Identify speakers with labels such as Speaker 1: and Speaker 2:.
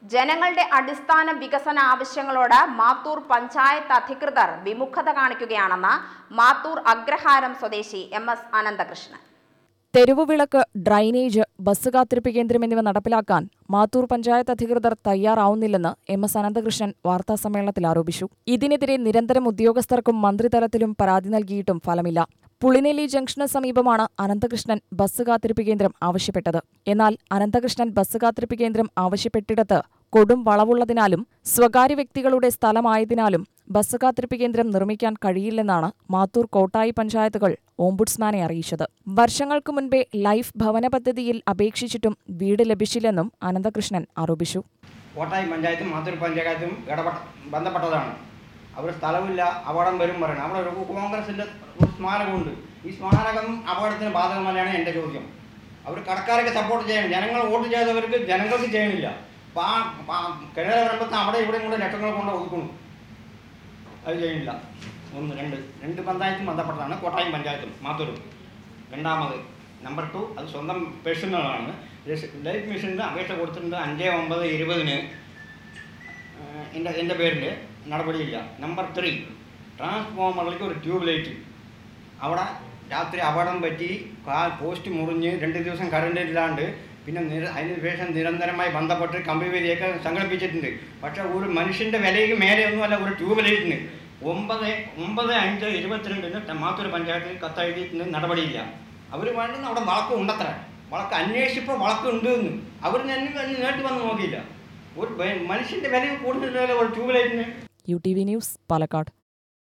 Speaker 1: ജനങ്ങളുടെ അടിസ്ഥാന വികസന ആവശ്യങ്ങളോട് മാത്തൂർ പഞ്ചായത്ത് അധികൃതർ വിമുഖത കാണിക്കുകയാണെന്ന് മാത്തൂർ അഗ്രഹാരം സ്വദേശി എം എസ് അനന്തകൃഷ്ണൻ
Speaker 2: തെരുവുവിളക്ക് ഡ്രൈനേജ് ബസ് കാത്തിരിപ്പ് കേന്ദ്രം എന്നിവ നടപ്പിലാക്കാൻ മാത്തൂർ പഞ്ചായത്ത് അധികൃതർ തയ്യാറാവുന്നില്ലെന്ന് എം എസ് അനന്തകൃഷ്ണൻ വാർത്താസമ്മേളനത്തിൽ ആരോപിച്ചു ഇതിനെതിരെ നിരന്തരം ഉദ്യോഗസ്ഥർക്കും മന്ത്രിതലത്തിലും പരാതി നൽകിയിട്ടും ഫലമില്ല പുളിനെല്ലി ജംഗ്ഷന് സമീപമാണ് അനന്തകൃഷ്ണൻ ബസ് കാത്തിരിപ്പ് കേന്ദ്രം ആവശ്യപ്പെട്ടത് എന്നാൽ അനന്തകൃഷ്ണൻ ബസ് കാത്തിരിപ്പ് കേന്ദ്രം ആവശ്യപ്പെട്ടിടത്ത് കൊടും വളവുള്ളതിനാലും സ്വകാര്യ വ്യക്തികളുടെ സ്ഥലമായതിനാലും ബസ് കാത്തിരിപ്പ് കേന്ദ്രം നിർമ്മിക്കാൻ കഴിയില്ലെന്നാണ് മാത്തൂർ കോട്ടായി പഞ്ചായത്തുകൾ ഓംബുഡ്സ്മാനെ അറിയിച്ചത് വർഷങ്ങൾക്ക് മുൻപേ ലൈഫ് ഭവന പദ്ധതിയിൽ അപേക്ഷിച്ചിട്ടും വീട് ലഭിച്ചില്ലെന്നും അനന്തകൃഷ്ണൻ ആരോപിച്ചു
Speaker 3: കോട്ടായി പഞ്ചായത്തും മാത്തൂർ പഞ്ചായത്തും ഇടപെട്ട ബന്ധപ്പെട്ടതാണ് അവർ സ്ഥലമില്ല അപകടം വരും പറയണം അവിടെ ഒരു കോൺഗ്രസിൻ്റെ ഒരു സ്മാരകമുണ്ട് ഈ സ്മാരകം അപകടത്തിന് ബാധകമല്ലാണ് എൻ്റെ ചോദ്യം അവർ കടക്കാരൊക്കെ സപ്പോർട്ട് ചെയ്യണം ജനങ്ങൾ വോട്ട് ചെയ്തവർക്ക് ജനങ്ങൾക്ക് ചെയ്യണില്ല അപ്പോൾ ആ കിണർ വരുമ്പോൾ അവിടെ ഇവിടെയും കൂടെ ലക്ഷങ്ങൾ കൊണ്ട് ഒതുക്കുന്നു അത് ചെയ്യണില്ല ഒന്ന് രണ്ട് രണ്ട് പഞ്ചായത്തും ബന്ധപ്പെട്ടതാണ് കോട്ടായം പഞ്ചായത്തും മാത്തൂരും രണ്ടാമത് നമ്പർ ടു അത് സ്വന്തം പേഴ്സണലാണ് ലൈഫ് മിഷന് അപേക്ഷ കൊടുത്തിട്ടുണ്ട് അഞ്ച് ഒമ്പത് ഇരുപതിന് എൻ്റെ എൻ്റെ പേരിൽ നടപടിയില്ല നമ്പർ ത്രീ ട്രാൻസ്ഫോമറിലേക്ക് ഒരു ട്യൂബ് ലൈറ്റ് അവിടെ രാത്രി അപകടം പറ്റി കാ പോസ്റ്റ് മുറിഞ്ഞ് രണ്ട് ദിവസം കറണ്ട് ഇല്ലാണ്ട് പിന്നെ നിര അതിന് ശേഷം നിരന്തരമായി ബന്ധപ്പെട്ട് കമ്പി വേദിയൊക്കെ സംഘടിപ്പിച്ചിട്ടുണ്ട് പക്ഷേ ഒരു മനുഷ്യൻ്റെ വിലയ്ക്ക് മേലെയൊന്നുമല്ല ഒരു ട്യൂബ് ലൈറ്റിന് ഒമ്പത് ഒമ്പത് അഞ്ച് ഇരുപത്തിരണ്ടിന് മാത്തൂർ പഞ്ചായത്തിൽ കത്തെഴുതിയിട്ടുണ്ട് നടപടിയില്ല അവർ വേണ്ടുന്ന അവിടെ വളക്കം ഉണ്ടത്ര വളക്ക് അന്വേഷിച്ചപ്പോൾ വളക്കുണ്ട് എന്ന് അവർ തന്നെ നേരിട്ട് വന്ന് നോക്കിയില്ല ഒരു മനുഷ്യൻ്റെ വില കൂടുതൽ ഒരു ട്യൂബ് ലൈറ്റിന്
Speaker 2: U T V news Palakkad